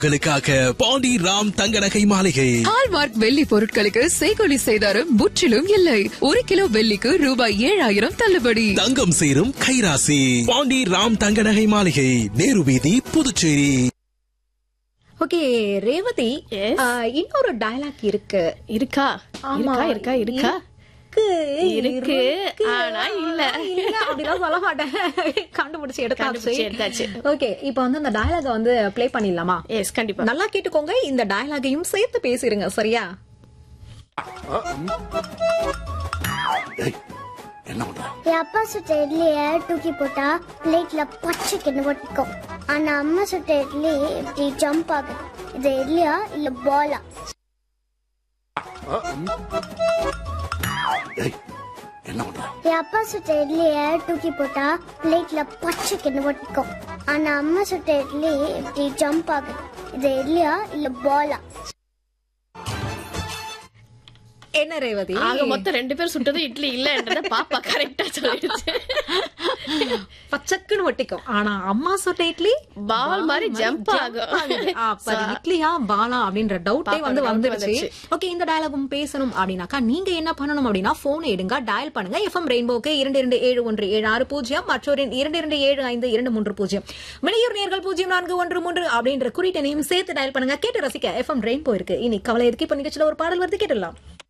களுக்காக பாண்டி ராம் தங்க நகை மாளிகை ஹால்மார்க் வெள்ளி பொருட்களுக்கு செய்கொலி செய்தாரும் முற்றிலும் இல்லை ஒரு கிலோ வெள்ளிக்கு ரூபாய் ஏழாயிரம் தள்ளுபடி தங்கம் சேரும் கைராசி பாண்டி ராம் தங்க நகை மாளிகை நேரு வீதி புதுச்சேரி ஓகே ரேவதி Yes. ஆ, இன்னொரு டயலாக் இருக்கு இருக்கா ஆமா, இருக்கா இருக்கா இருக்கா இருக்கு இருக்கு, ஆனா இல்ல. இல்ல அப்படிலாம் சொல்ல மாட்டேன் கண்டுபிடிச்சு கண்டுபிடிச்சு எடுத்தாச்சு எடுத்தாச்சு. ஓகே இப்போ வந்து அந்த டயலாக வந்து ப்ளே பண்ணிடலாமா எஸ் கண்டிப்பா நல்லா கேட்டுக்கோங்க இந்த டயலாகையும் சேர்த்து பேசிருங்க சரியா என் அப்பா சுட்ட இட்லிய தூக்கி போட்டா பிளேட்ல பச்சைக்கு ஒட்டிக்கும் ஆனா அம்மா சுட்ட இட்லி இப்படி ஜம்ப் ஆகுது இது இட்லியா இல்ல பாலா என் அப்பா சுட்ட இட்லிய தூக்கி போட்டா பிளேட்ல பச்சைக்கு ஒட்டிக்கும் ஆனா அம்மா சுட்ட இட்லி இப்படி ஜம்ப் ஆகுது இது இட்லியா இல்ல பாலா என்ன ரேவதி ஆக மொத்தம் ரெண்டு பேர் சுட்டது இட்லி இல்லன்றத பாப்பா கரெக்டா சொல்லிடுச்சு பச்சக்குன்னு ஒட்டிக்கும் ஆனா அம்மா சுட்ட இட்லி பால் மாதிரி jump ஆகும். ஆகுது. அப்ப அது இட்லியா பாலா அப்படின்ற டவுட்டே பாப்பாக்கு வந்து doubt வந்துருச்சு வந்துருச்சு. ஓகே இந்த டயலாகும் பேசணும் அப்படின்னாக்கா நீங்க என்ன பண்ணணும் அப்படின்னா போன் எடுங்க டயல் பண்ணுங்க எஃப்எம் ரெயின்போக்கு இரண்டு இரண்டு ஏழு ஒன்று ஏழு ஆறு பூஜ்ஜியம் மற்றொரு இரண்டு இரண்டு ஏழு ஐந்து இரண்டு மூன்று பூஜ்ஜியம் வெளியூர் நேர்கள் பூஜ்ஜியம் நான்கு ஒன்று மூன்று அப்படின்ற குறியீட்டனையும் சேர்த்து டயல் பண்ணுங்க கேட்டு ரசிக்க எஃப்எம் ரெயின்போ இருக்கு இனி கவலை எதுக்கு இப்ப நிகழ்ச்சியில ஒரு பாடல் வருது கேட்டுடலாம்